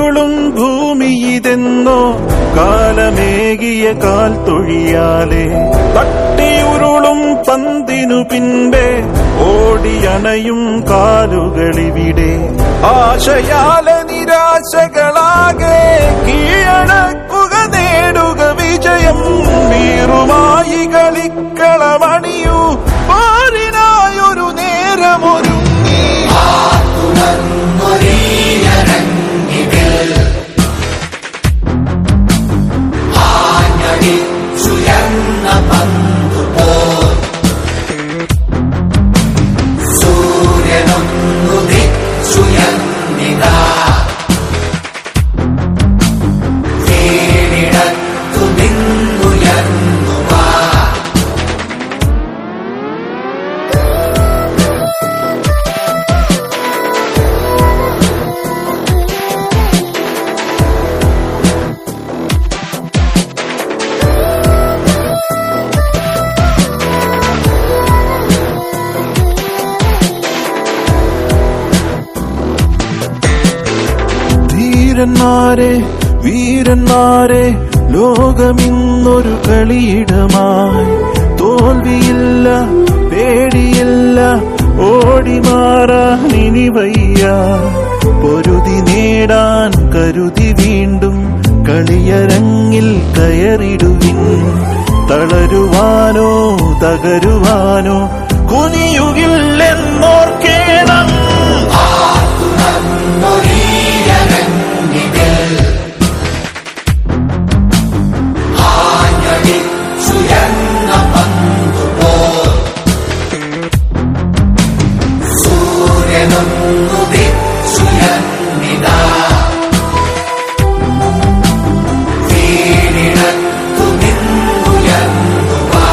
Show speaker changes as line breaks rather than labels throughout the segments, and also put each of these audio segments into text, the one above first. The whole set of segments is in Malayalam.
നിത്യമുരുളും ഭൂമി ഇതെന്നോ കാലമേകിയ കാൽ തൊഴിയാലെ തട്ടിയുരുളും പന്തിനു പിൻപേ ഓടിയണയും കാലുകളിവിടെ ആശയാലെ നിരാശകളാകെ കീഴടക്കുക നേടുക വിജയം വീറുമായി കളിക്കളമണിയൂ പോരിനായൊരു നേരമൊരുങ്ങി
ചുയർന്ന പന്തുപോ സൂര്യനൊന്നുദിച്ചുയർന്നിതാ കീഴിടത്തു നിന്നുയർന്നു വാ
ധീരന്മാരെ വീരന്മാരെ ലോകമിന്നൊരു കളിയിടമായി തോൽവിയില്ല പേടിയില്ല ഓടി മാറാൻ ഇനി വയ്യ പൊരുതി നേടാൻ കരുതി വീണ്ടും കളിയരങ്ങിൽ കയറിടുവിൻ തളരുവാനോ തകരുവാനോ കുനിയുകില്ലെന്നോർക്കേണം
ചുയർന്ന പന്തുപോ സൂര്യനൊന്നുദിച്ചുയർന്നിതാ കീഴിടത്തു നിന്നുയർന്നു വാ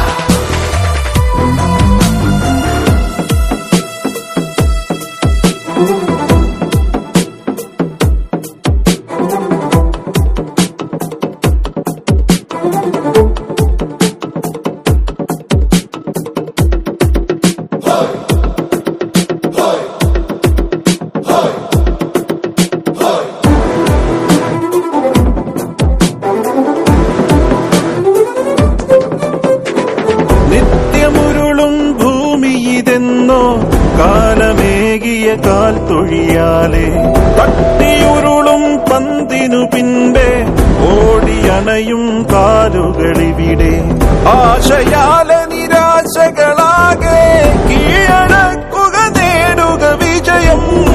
നിത്യമുരുളും ഭൂമി ഇതെന്നോ കാലമേകിയ കാൽ തൊഴിയാലെ തട്ടിയുരുളും പന്തിനു പിൻപേ ഓടിയണയും കാലുകളിവിടെ ആശയാലെ നിരാശകളാകെ കീഴടക്കുക നേടുക വിജയം